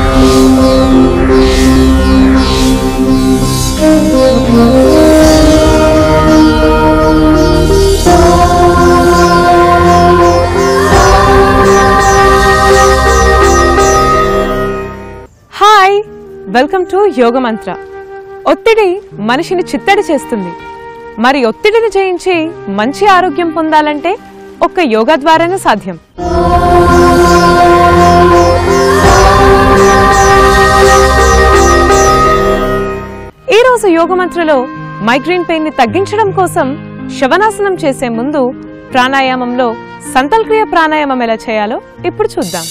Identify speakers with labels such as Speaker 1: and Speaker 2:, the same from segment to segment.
Speaker 1: hi welcome to యోగ మంత్ర ఒత్తిడి మనిషిని చిత్తడి చేస్తుంది మరి ఒత్తిడిని జయించి మంచి ఆరోగ్యం పొందాలంటే ఒక్క యోగా ద్వారానే సాధ్యం ఈ రోజు యోగ మంత్రలో మైగ్రేన్ పెయిన్ ని తగ్గించడం కోసం శవనాసనం చేసే ముందు ప్రాణాయామంలో సంతల్క్రియ ప్రాణాయామం ఎలా చేయాలో ఇప్పుడు చూద్దాం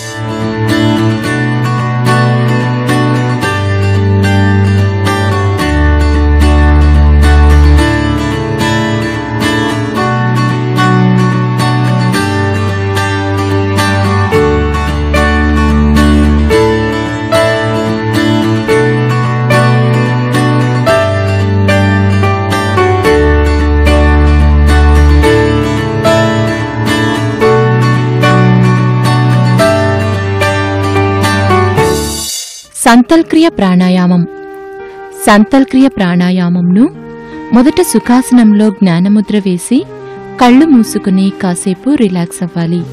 Speaker 2: సంతల్క్రియ ప్రాణాయామం సంతల్క్రియ ప్రాణాయామంను మొదట సుఖాసనంలో జ్ఞానముద్ర వేసి కళ్ళు మూసుకుని కాసేపు రిలాక్స్ అవ్వాలి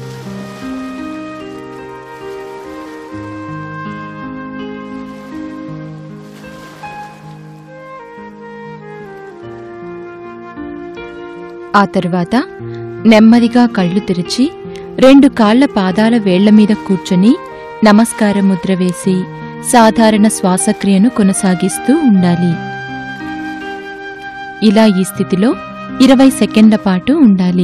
Speaker 2: ఆ తరువాత నెమ్మదిగా కళ్ళు తెరిచి రెండు కాళ్ల పాదాల వేళ్ల మీద కూర్చొని నమస్కార ముద్ర వేసి సాధారణ శ్వాసక్రియను కొనసాగిస్తూ ఉండాలి ఇలా ఈ స్థితిలో ఇరవై సెకండ్ల పాటు ఉండాలి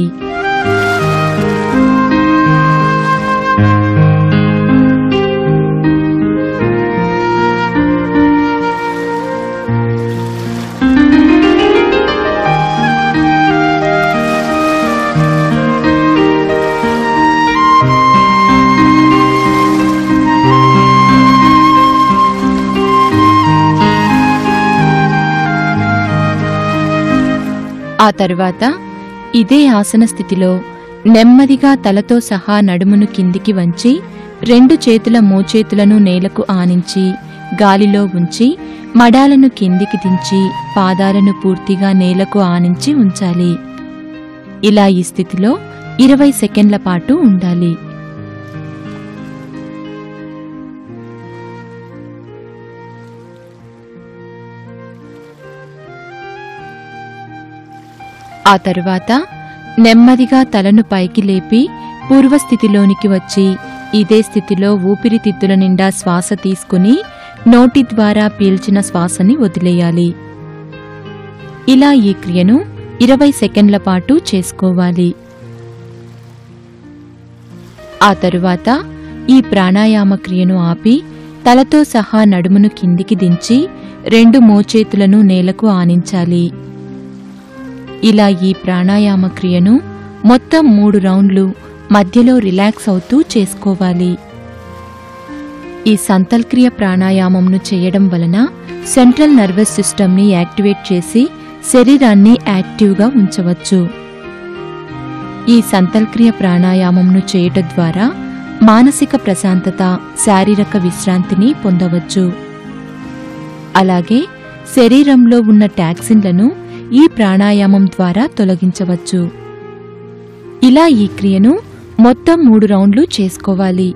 Speaker 2: ఆ తరువాత ఇదే ఆసన స్థితిలో నెమ్మదిగా తలతో సహా నడుమును కిందికి వంచి రెండు చేతుల మోచేతులను నేలకు ఆనించి గాలిలో ఉంచి మడాలను కిందికి దించి పాదాలను పూర్తిగా నేలకు ఆనించి ఉంచాలి ఇలా ఈ స్థితిలో ఇరవై సెకండ్ల పాటు ఉండాలి ఆ తరువాత నెమ్మదిగా తలను పైకి లేపి పూర్వస్థితిలోనికి వచ్చి ఇదే స్థితిలో ఊపిరితిత్తుల నిండా శ్వాస తీసుకుని నోటి ద్వారా పీల్చిన శ్వాసని వదిలేయాలి ఇలా ఈ క్రియను ఇరవై సెకండ్ల పాటు చేసుకోవాలి ఆ తరువాత ఈ ప్రాణాయామ క్రియను ఆపి తలతో సహా నడుమును కిందికి దించి రెండు మోచేతులను నేలకు ఆనించాలి ఇలా ఈ ప్రాణాయామ క్రియను మొత్తం మూడు రౌండ్లు మధ్యలో రిలాక్స్ అవుతూ చేసుకోవాలి ఈ సంతల్క్రియ ప్రాణాయామంను చేయడం వలన సెంట్రల్ నర్వస్ సిస్టమ్ని యాక్టివేట్ చేసి శరీరాన్ని యాక్టివ్గా ఉంచవచ్చు ఈ సంతల్క్రియ ప్రాణాయామంను చేయటం ద్వారా మానసిక ప్రశాంతత శారీరక విశ్రాంతిని పొందవచ్చు అలాగే శరీరంలో ఉన్న టాక్సిన్లను ఈ ప్రాణాయామం ద్వారా తొలగించవచ్చు ఇలా ఈ క్రియను మొత్తం మూడు రౌండ్లు చేసుకోవాలి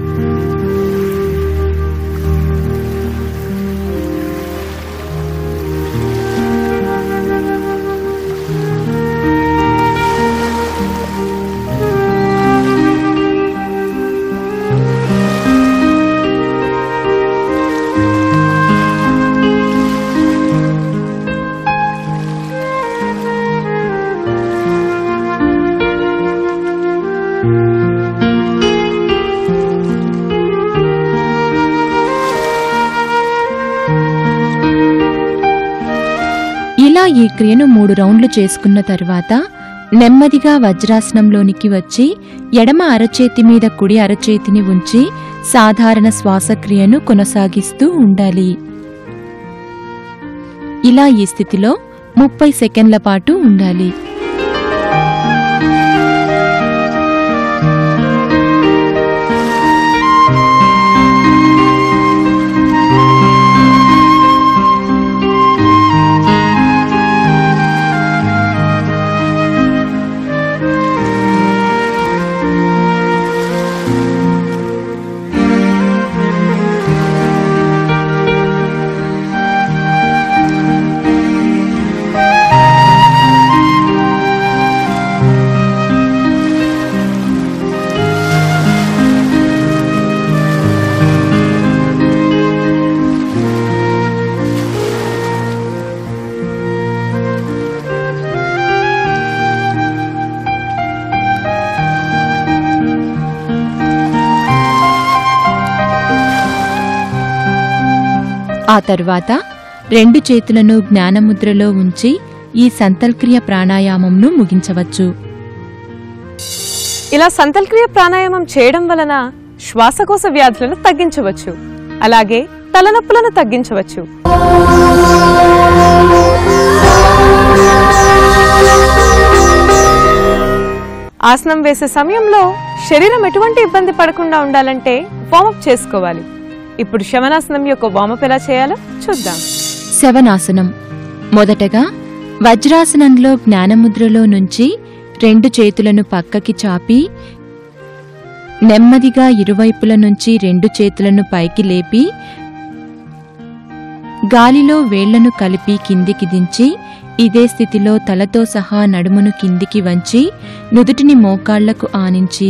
Speaker 2: ఇలా ఈ క్రియను మూడు రౌండ్లు చేసుకున్న తరువాత నెమ్మదిగా వజ్రాసనంలోనికి వచ్చి ఎడమ అరచేతి మీద కుడి అరచేతిని ఉంచి సాధారణ శ్వాసక్రియను కొనసాగిస్తూ ఉండాలి ఇలా ఈ స్థితిలో ముప్పై సెకండ్ల పాటు ఉండాలి ఆ తరువాత రెండు చేతులను జ్ఞానముద్రలో ఉంచి ఈ సంతల్క్రియ ప్రాణాయామంను ముగించవచ్చు
Speaker 1: ఇలా సంతల్క్రియ ప్రాణాయామం చేయడం వలన శ్వాసకోశ వ్యాధులను తగ్గించవచ్చు అలాగే తలనొప్పులను తగ్గించవచ్చు ఆసనం వేసే సమయంలో శరీరం ఎటువంటి ఇబ్బంది పడకుండా ఉండాలంటే వార్మప్ చేసుకోవాలి ఇప్పుడు శవనాసనం యొక్క వార్మప్ ఎలా చేయాలో చూద్దాం
Speaker 2: శవనాసనం మొదటగా వజ్రాసనంలో జ్ఞానముద్రలో నుంచి రెండు చేతులను పక్కకి చాపి నెమ్మదిగా ఇరువైపుల నుంచి రెండు చేతులను పైకి లేపి గాలిలో వేళ్లను కలిపి కిందికి దించి ఇదే స్థితిలో తలతో సహా నడుమును కిందికి వంచి నుదుటిని మోకాళ్లకు ఆనించి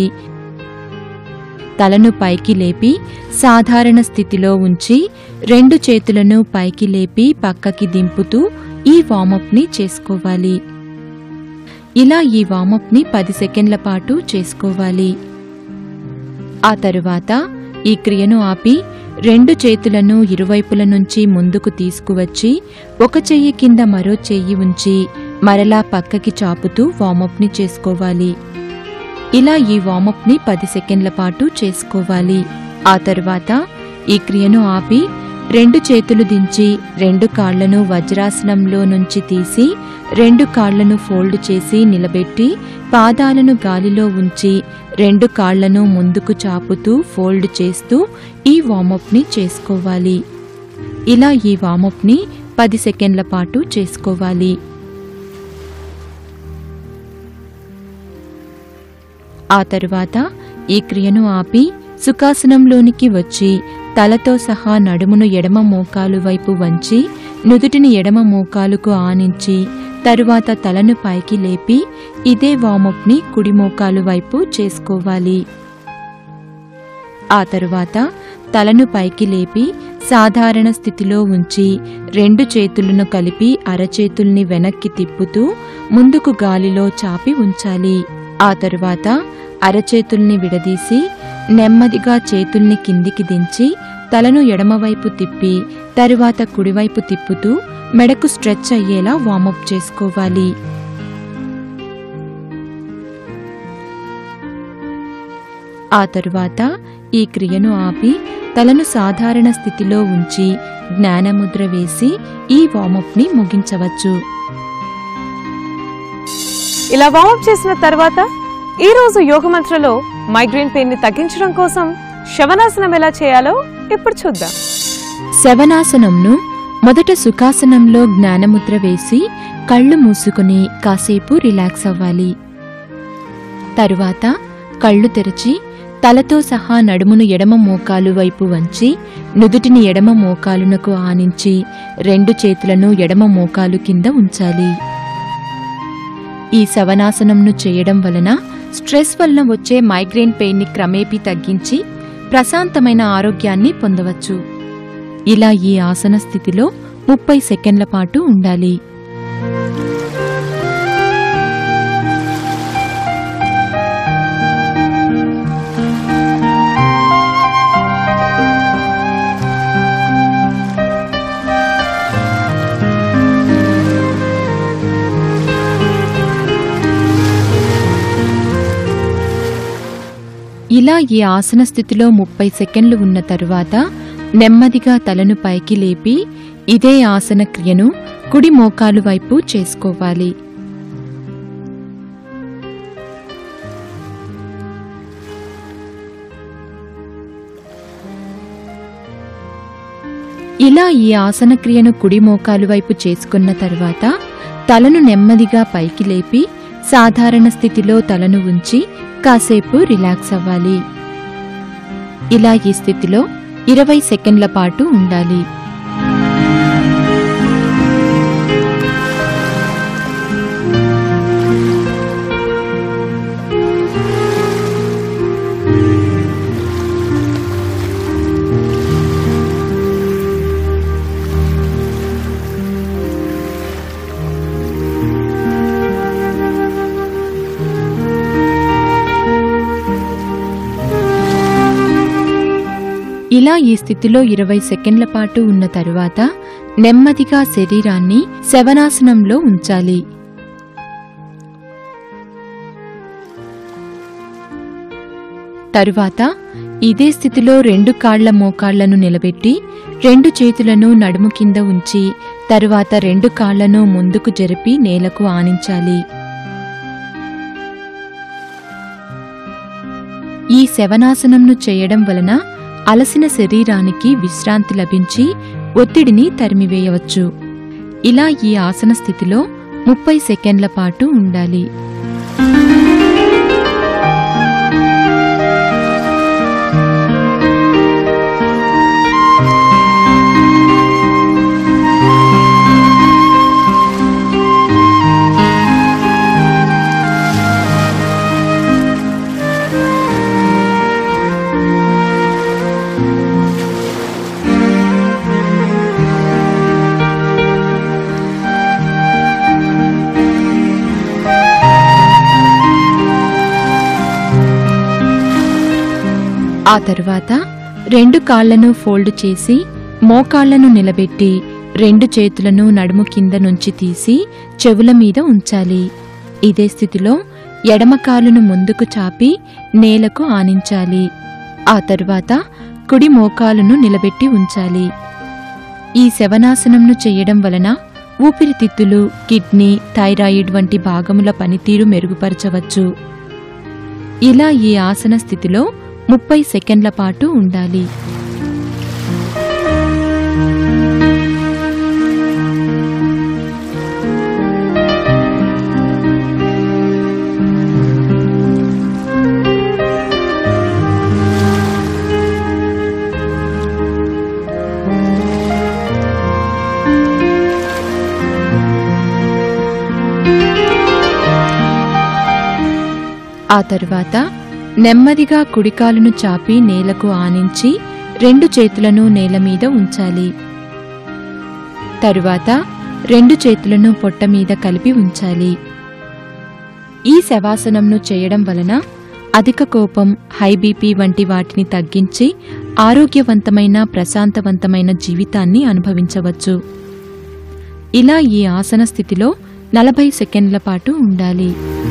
Speaker 2: తలను పైకి లేపి సాధారణ స్థితిలో ఉంచి రెండు చేతులను పైకి లేపి పక్కకి దింపుతూ ఈ వామప్ని చేసుకోవాలి ఇలా ఈ వామప్ని పది సెకండ్ల పాటు చేసుకోవాలి ఆ తరువాత ఈ క్రియను ఆపి రెండు చేతులను ఇరువైపుల నుంచి ముందుకు తీసుకువచ్చి ఒక చెయ్యి కింద మరో చెయ్యి ఉంచి మరలా పక్కకి చాపుతూ వామప్ని చేసుకోవాలి ఇలా ఈ వామప్ని పది సెకండ్ల పాటు చేసుకోవాలి ఆ తరువాత ఈ క్రియను ఆపి రెండు చేతులు దించి రెండు కాళ్లను వజ్రాసనంలో నుంచి తీసి రెండు కాళ్లను ఫోల్డ్ చేసి నిలబెట్టి పాదాలను గాలిలో ఉంచి రెండు కాళ్లను ముందుకు చాపుతూ ఫోల్డ్ చేస్తూ ఈ వామప్ని చేసుకోవాలి ఇలా ఈ వామప్ని పది సెకండ్ల పాటు చేసుకోవాలి ఆ తరువాత ఈ క్రియను ఆపి సుఖాసనంలోనికి వచ్చి తలతో సహా నడుమును ఎడమ మోకాలు వైపు వంచి నుదుటిని ఎడమ మోకాలుకు ఆనించి తరువాత తలను పైకి లేపి ఇదే వామప్ని కుడి మోకాలు వైపు చేసుకోవాలి ఆ తరువాత తలను పైకి లేపి సాధారణ స్థితిలో ఉంచి రెండు చేతులను కలిపి అరచేతుల్ని వెనక్కి తిప్పుతూ ముందుకు గాలిలో చాపి ఉంచాలి ఆ తరువాత అరచేతుల్ని విడదీసి నెమ్మదిగా చేతుల్ని కిందికి దించి తలను ఎడమవైపు తిప్పి తరువాత కుడివైపు తిప్పుతూ మెడకు స్ట్రెచ్ అయ్యేలా వార్మప్ చేసుకోవాలి ఆ తరువాత ఈ క్రియను ఆపి తలను సాధారణ స్థితిలో ఉంచి జ్ఞానముద్ర వేసి ఈ వార్మప్ని ముగించవచ్చు
Speaker 1: ఇలా వార్మప్ చేసిన తర్వాత ఈ రోజు యోగ మంత్రలో మైగ్రేన్ పెయిన్ ని తగ్గించడం కోసం శవనాసనం ఎలా చేయాలో ఇప్పుడు చూద్దాం
Speaker 2: శవనాసనంను మొదట సుఖాసనంలో జ్ఞానముద్ర వేసి కళ్ళు మూసుకుని కాసేపు రిలాక్స్ అవ్వాలి తరువాత కళ్ళు తెరిచి తలతో సహా నడుమును ఎడమ మోకాలు వైపు వంచి నుదుటిని ఎడమ మోకాలునకు ఆనించి రెండు చేతులను ఎడమ మోకాలు కింద ఉంచాలి ఈ శవనాసనంను చేయడం వలన స్ట్రెస్ వలన వచ్చే మైగ్రేన్ పెయిన్ని క్రమేపీ తగ్గించి ప్రశాంతమైన ఆరోగ్యాన్ని పొందవచ్చు ఇలా ఈ ఆసన స్థితిలో ముప్పై సెకండ్ల పాటు ఉండాలి ఇలా ఈ ఆసన స్థితిలో ముప్పై సెకండ్లు ఉన్న తరువాత నెమ్మదిగా తలను పైకి లేపి ఇదే ఆసన క్రియను కుడి మోకాలు వైపు చేసుకోవాలి ఇలా ఈ ఆసన క్రియను కుడి మోకాలు వైపు చేసుకున్న తర్వాత తలను నెమ్మదిగా పైకి లేపి సాధారణ స్థితిలో తలను ఉంచి కాసేపు రిలాక్స్ అవ్వాలి ఇలా ఈ స్థితిలో ఇరవై సెకండ్ల పాటు ఉండాలి ఇలా ఈ స్థితిలో ఇరవై సెకండ్ల పాటు ఉన్న తరువాత నెమ్మదిగా శరీరాన్ని శవనాసనంలో ఉంచాలి తరువాత ఇదే స్థితిలో రెండు కాళ్ల మోకాళ్లను నిలబెట్టి రెండు చేతులను నడుము కింద ఉంచి తరువాత రెండు కాళ్లను ముందుకు జరిపి నేలకు ఆనించాలి ఈ శవనాసనంను చేయడం వలన అలసిన శరీరానికి విశ్రాంతి లభించి ఒత్తిడిని తరిమివేయవచ్చు ఇలా ఈ ఆసన స్థితిలో ముప్పై సెకండ్ల పాటు ఉండాలి ఆ తరువాత రెండు కాళ్లను ఫోల్డ్ చేసి మోకాళ్లను నిలబెట్టి రెండు చేతులను నడుము కింద నుంచి తీసి చెవుల మీద ఉంచాలి ఇదే స్థితిలో ఎడమ కాలును ముందుకు చాపి నేలకు ఆనించాలి ఆ తరువాత కుడి మోకాలును నిలబెట్టి ఉంచాలి ఈ శవనాసనంను చేయడం వలన ఊపిరితిత్తులు కిడ్నీ థైరాయిడ్ వంటి భాగముల పనితీరు మెరుగుపరచవచ్చు ఇలా ఈ ఆసన స్థితిలో ముప్పై సెకండ్ల పాటు ఉండాలి ఆ తరువాత నెమ్మదిగా కుడికాలును చాపి నేలకు ఆనించి రెండు చేతులను నేల మీద ఉంచాలి తరువాత రెండు చేతులను పొట్ట మీద కలిపి ఉంచాలి ఈ శవాసనంను చేయడం వలన అధిక కోపం హై బీపీ వంటి వాటిని తగ్గించి ఆరోగ్యవంతమైన ప్రశాంతవంతమైన జీవితాన్ని అనుభవించవచ్చు ఇలా ఈ ఆసన స్థితిలో నలభై సెకండ్ల పాటు ఉండాలి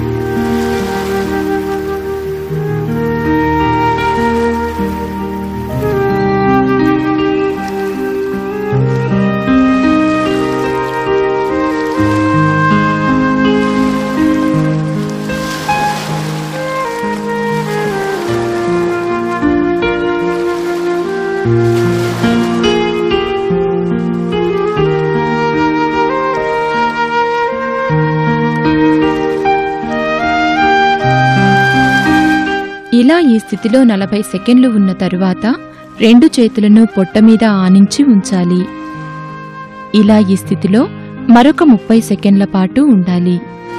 Speaker 2: ఇలా ఈ స్థితిలో నలభై సెకండ్లు ఉన్న తరువాత రెండు చేతులను పొట్ట మీద ఆనించి ఉంచాలి ఇలా ఈ స్థితిలో మరొక ముప్పై సెకండ్ల పాటు ఉండాలి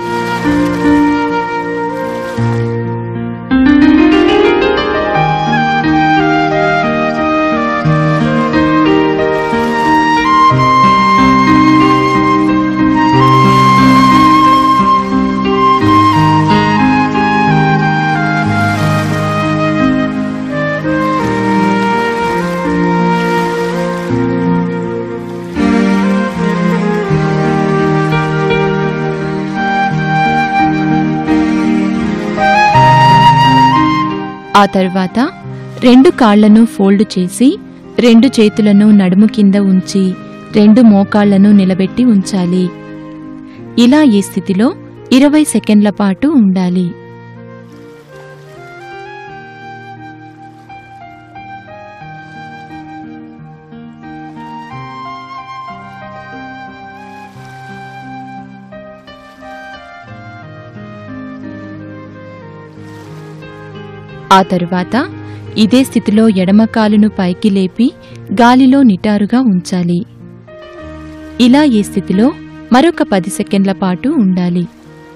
Speaker 2: ఆ తరువాత రెండు కాళ్లను ఫోల్డ్ చేసి రెండు చేతులను నడుము కింద ఉంచి రెండు మోకాళ్లను నిలబెట్టి ఉంచాలి ఇలా ఈ స్థితిలో ఇరవై సెకండ్ల పాటు ఉండాలి ఆ తరువాత ఇదే స్థితిలో ఎడమ కాలును పైకి లేపి గాలిలో నిటారుగా ఉంచాలి ఇలా ఈ స్థితిలో మరొక పది సెకండ్ల పాటు ఉండాలి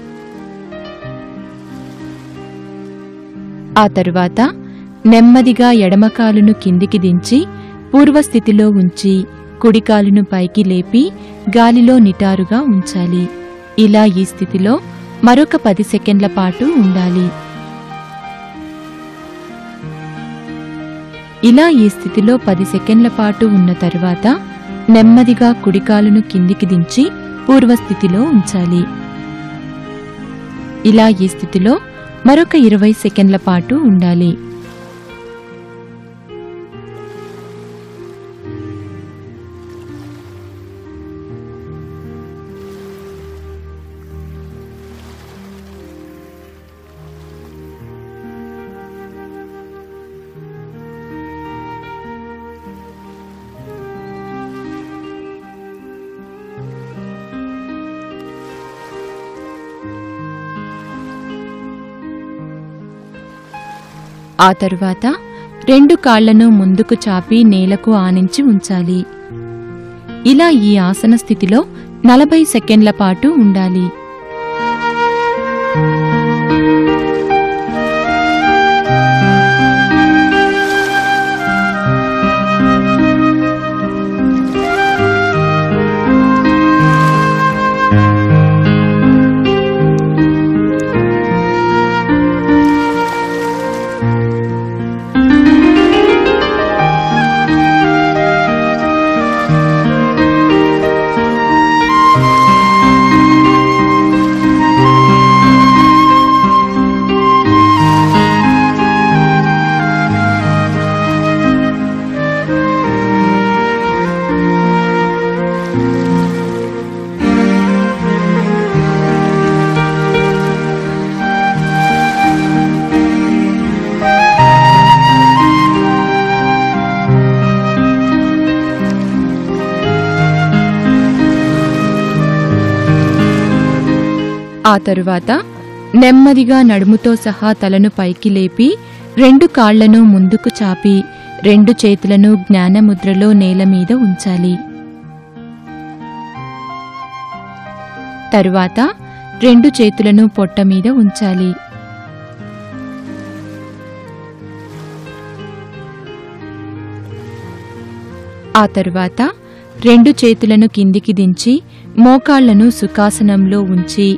Speaker 2: ఆ తరువాత నెమ్మదిగా ఎడమ కాలును కిందికి దించి పూర్వస్థితిలో ఉంచి కుడి కాలును పైకి లేపి గాలిలో నిటారుగా ఉంచాలి ఇలా ఈ స్థితిలో మరొక పది సెకండ్ల పాటు ఉండాలి ఇలా ఈ స్థితిలో పది సెకండ్ల పాటు ఉన్న తరువాత నెమ్మదిగా కుడికాలును కిందికి దించి పూర్వస్థితిలో ఉంచాలి ఇలా ఈ స్థితిలో మరొక ఇరవై సెకండ్ల పాటు ఉండాలి ఆ తరువాత రెండు కాళ్లను ముందుకు చాపి నేలకు ఆనించి ఉంచాలి ఇలా ఈ ఆసన స్థితిలో నలభై సెకండ్ల పాటు ఉండాలి ఆ తరువాత నెమ్మదిగా నడుముతో సహా తలను పైకి లేపి రెండు కాళ్లను ముందుకు చాపి రెండు చేతులను జ్ఞానముద్రలో నేల మీద ఉంచాలి తరువాత రెండు చేతులను పొట్ట మీద ఉంచాలి ఆ తరువాత రెండు చేతులను కిందికి దించి మోకాళ్లను సుఖాసనంలో ఉంచి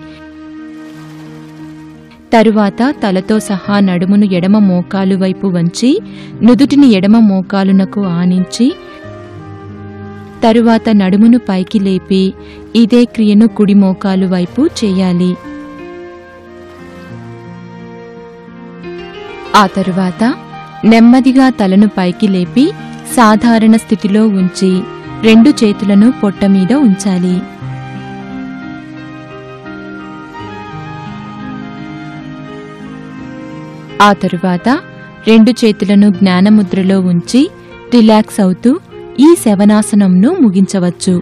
Speaker 2: తరువాత తలతో సహా నడుమును ఎడమ మోకాలు వైపు వంచి నుదుటిని ఎడమ మోకాలునకు ఆనించి తరువాత నడుమును పైకి లేపి ఇదే క్రియను కుడి మోకాలు వైపు చేయాలి ఆ తరువాత నెమ్మదిగా తలను పైకి లేపి సాధారణ స్థితిలో ఉంచి రెండు చేతులను పొట్ట మీద ఉంచాలి ఆ తరువాత రెండు చేతులను జ్ఞానముద్రలో ఉంచి రిలాక్స్ అవుతూ ఈ శవనాసనంను ముగించవచ్చు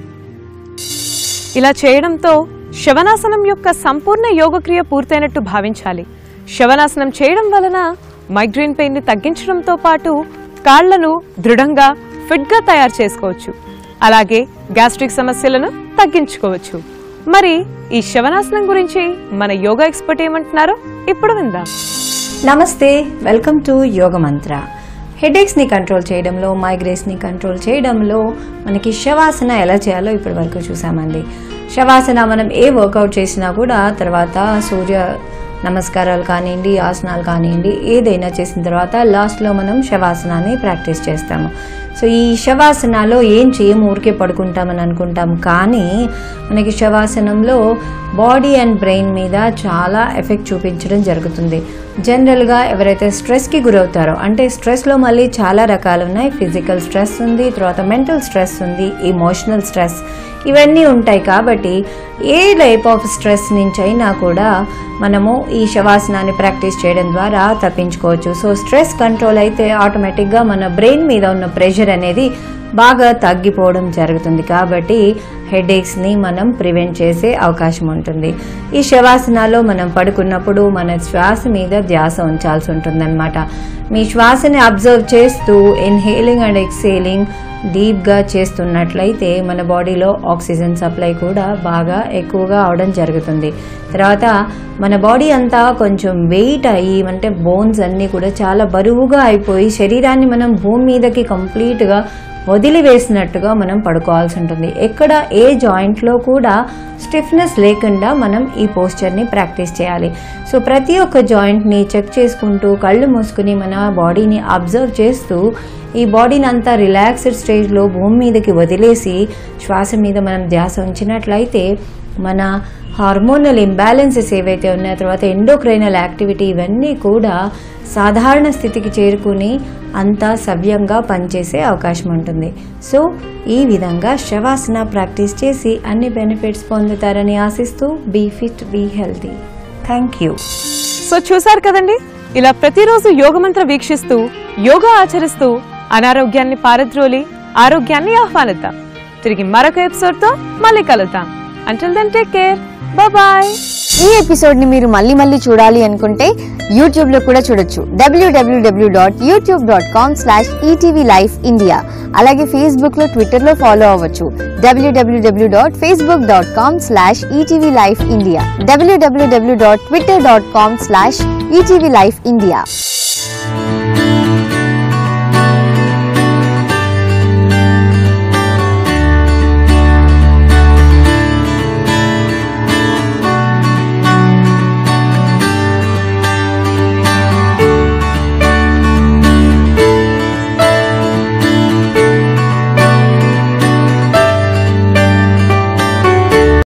Speaker 1: ఇలా చేయడంతో శవనాసనం యొక్క సంపూర్ణ యోగక్రియ పూర్తయినట్టు భావించాలి శవనాసనం చేయడం వలన మైగ్రేన్ పెయిన్ ని తగ్గించడంతో పాటు కాళ్లను దృఢంగా ఫిట్ గా తయారు చేసుకోవచ్చు అలాగే గ్యాస్ట్రిక్ సమస్యలను తగ్గించుకోవచ్చు మరి ఈ శవనాసనం గురించి మన యోగా ఎక్స్పర్ట్ ఏమంటున్నారో ఇప్పుడు విందాం
Speaker 3: నమస్తే వెల్కమ్ టు యోగ మంత్ర హెడేక్స్ని కంట్రోల్ చేయడంలో మైగ్రేస్ని కంట్రోల్ చేయడంలో మనకి శవాసన ఎలా చేయాలో ఇప్పటి వరకు చూసామండి శవాసన మనం ఏ వర్కౌట్ చేసినా కూడా తర్వాత సూర్య నమస్కారాలు కానివ్వండి ఆసనాలు కానివ్వండి ఏదైనా చేసిన తర్వాత లాస్ట్లో మనం శవాసనాన్ని ప్రాక్టీస్ చేస్తాము సో ఈ శవాసనాలో ఏం చేయము ఊరికే పడుకుంటామని అనుకుంటాం కానీ మనకి శవాసనంలో బాడీ అండ్ బ్రెయిన్ మీద చాలా ఎఫెక్ట్ చూపించడం జరుగుతుంది జనరల్గా ఎవరైతే స్ట్రెస్కి గురవుతారో అంటే స్ట్రెస్లో మళ్ళీ చాలా రకాలు ఉన్నాయి ఫిజికల్ స్ట్రెస్ ఉంది తర్వాత మెంటల్ స్ట్రెస్ ఉంది ఎమోషనల్ స్ట్రెస్ ఇవన్నీ ఉంటాయి కాబట్టి ఏ టైప్ ఆఫ్ స్ట్రెస్ నుంచి అయినా కూడా మనము ఈ శవాసనాన్ని ప్రాక్టీస్ చేయడం ద్వారా తప్పించుకోవచ్చు సో స్ట్రెస్ కంట్రోల్ అయితే ఆటోమేటిక్గా మన బ్రెయిన్ మీద ఉన్న ప్రెషర్ అనేది బాగా తగ్గిపోవడం జరుగుతుంది కాబట్టి హెడేక్స్ని మనం ప్రివెంట్ చేసే అవకాశం ఉంటుంది ఈ శవాసనాలో మనం పడుకున్నప్పుడు మన శ్వాస మీద ధ్యాస ఉంచాల్సి ఉంటుందన్నమాట మీ శ్వాసని అబ్జర్వ్ చేస్తూ ఇన్హేలింగ్ అండ్ ఎక్సేలింగ్ డీప్గా చేస్తున్నట్లయితే మన బాడీలో ఆక్సిజన్ సప్లై కూడా బాగా ఎక్కువగా అవడం జరుగుతుంది తర్వాత మన బాడీ అంతా కొంచెం వెయిట్ అయ్యి అంటే బోన్స్ అన్నీ కూడా చాలా బరువుగా అయిపోయి శరీరాన్ని మనం భూమి మీదకి కంప్లీట్గా వదిలివేసినట్టుగా మనం పడుకోవాల్సి ఉంటుంది ఎక్కడ ఏ జాయింట్లో కూడా స్టిఫ్నెస్ లేకుండా మనం ఈ పోస్చర్ని ప్రాక్టీస్ చేయాలి సో ప్రతి ఒక్క జాయింట్ని చెక్ చేసుకుంటూ కళ్ళు మూసుకుని మన బాడీని అబ్జర్వ్ చేస్తూ ఈ బాడీని అంతా రిలాక్స్డ్ స్టేజ్లో భూమి మీదకి వదిలేసి శ్వాస మీద మనం ధ్యాస ఉంచినట్లయితే మన హార్మోనల్ ఇంబ్యాలెన్సెస్ ఏవైతే ఉన్నాయో తర్వాత ఎండోక్రైనల్ యాక్టివిటీ ఇవన్నీ కూడా సాధారణ స్థితికి చేరుకుని అంతా సవ్యంగా పనిచేసే అవకాశం ఉంటుంది సో ఈ విధంగా శవాసన ప్రాక్టీస్ చేసి అన్ని బెనిఫిట్స్ పొందుతారని ఆశిస్తూ be fit be healthy thank you
Speaker 1: so చూసారు కదండి ఇలా ప్రతిరోజు యోగమంత్ర వీక్షిస్తూ యోగా ఆచరిస్తూ అనారోగ్యాన్ని పారద్రోలి ఆరోగ్యాన్ని ఆహ్వానిద్దాం తిరిగి మరొక ఎపిసోడ్తో మళ్ళీ కలుద్దాం until then take care bye
Speaker 4: ఈ ఎపిసోడ్ ని మీరు మళ్ళీ మళ్ళీ చూడాలి అనుకుంటే యూట్యూబ్ లో కూడా చూడొచ్చు WWW dot YouTube dot com slash ETV life India అలాగే ఫేస్బుక్ లో ట్విట్టర్ లో ఫాలో అవ్వచ్చు WWW dot Facebook dot com slash ETV life India WWW dot Twitter dot com slash ETV life India